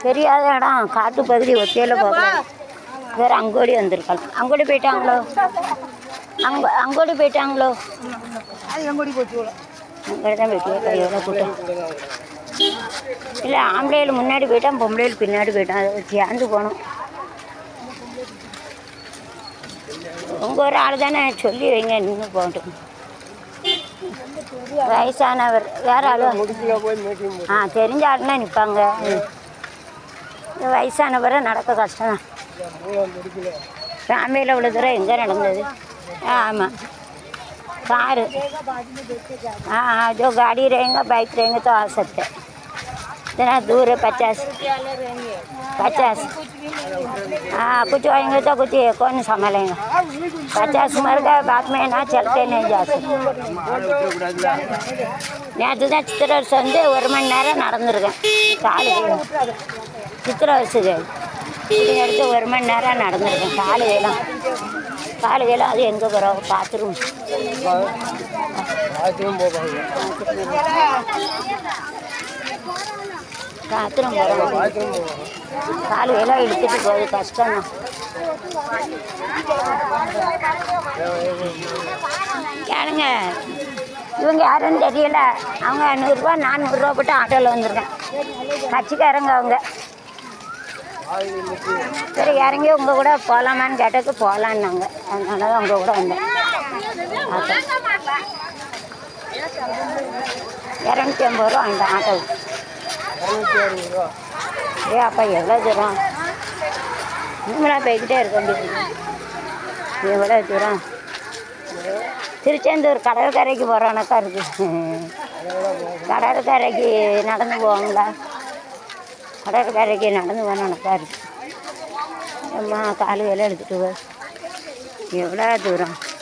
தெரியாத இடம் காட்டு பகுதி ஒத்தையில் போகலாம் வேறு அங்கோடி வந்திருக்கலாம் அங்கோடி போயிட்டாங்களோ அங்க அங்கோடி போயிட்டாங்களோ அது எங்கோடி போச்சு இவ்வளோ அங்கே தான் போயிட்டு கையோட கூட்டம் இல்லை ஆம்பளையில் முன்னாடி போயிட்டான் பொம்பளையில் பின்னாடி போயிட்டான் அதை சேர்ந்து போகணும் உங்கள் ஒரு ஆள் தானே சொல்லி வைங்க நின்று போகட்டும் வயசானவர் வேற ஆளு முடிக்கல போய் மீட்டிங் ஆ தெரிஞ்ச ஆளுனா நிற்பாங்க வயசானவரை நடக்க கஷ்டம் தான் மூலம் முடிக்கல ஃபேமிலியில் இவ்வளோ தூரம் எங்கே நடந்தது ஆமாம் कार हाँ हाँ जो गाड़ी रहेगा बाइक रहेंगे तो आ सकते हैं इतना दूर है पचास पचास हाँ कुछ आएंगे तो कुछ ये कौन संभालेगा पचास उम्र का बाद में ना चलते नहीं जा सकते நேற்று தான் சித்திரை வயசு வந்து ஒரு மணி நேரம் நடந்திருக்கேன் காலு வேணும் சித்திரை வயசுக்கு இது எடுத்து ஒரு மணி நேரம் நடந்திருக்கேன் காலு வேணும் காலு வேணும் அது எங்கே போகிறோம் பாத்ரூம் பாத்ரூம் போவாங்க பாத்ரூம் போகிறோம் பாத்ரூம் போவாங்க காலு வேலை இழுத்துட்டு போகுது கஷ்டம் தான் கேளுங்க இவங்க யாருன்னு தெரியல அவங்க நூறுரூவா நான் நூறுரூவா போட்டு ஆட்டோவில் வந்திருக்கேன் கட்சிக்காரங்க அவங்க சரி இறங்கி உங்கள் கூட போகலாமான்னு கேட்டதுக்கு போகலான்னாங்க அதனால தான் உங்கள் கூட வந்தேன் ஆட்டோ இரநூத்தி ஐம்பது ரூபா அந்த ஆட்டோவுக்கு இரநூத்தி அறுபது ரூபா ஏ அப்பா எவ்வளோ தூரம் நீங்களா போய்கிட்டே இருக்க வேண்டியது எவ்வளோ தூரம் திருச்செந்தூர் கடற்கரைக்கு போகிறோனக்கா இருக்குது கடற்கரைக்கு நடந்து போவாங்களா கடற்கரைக்கு நடந்து போனோனக்கா இருக்குது அம்மா காலு வேலை எடுத்துகிட்டு போ எவ்வளோ தூரம்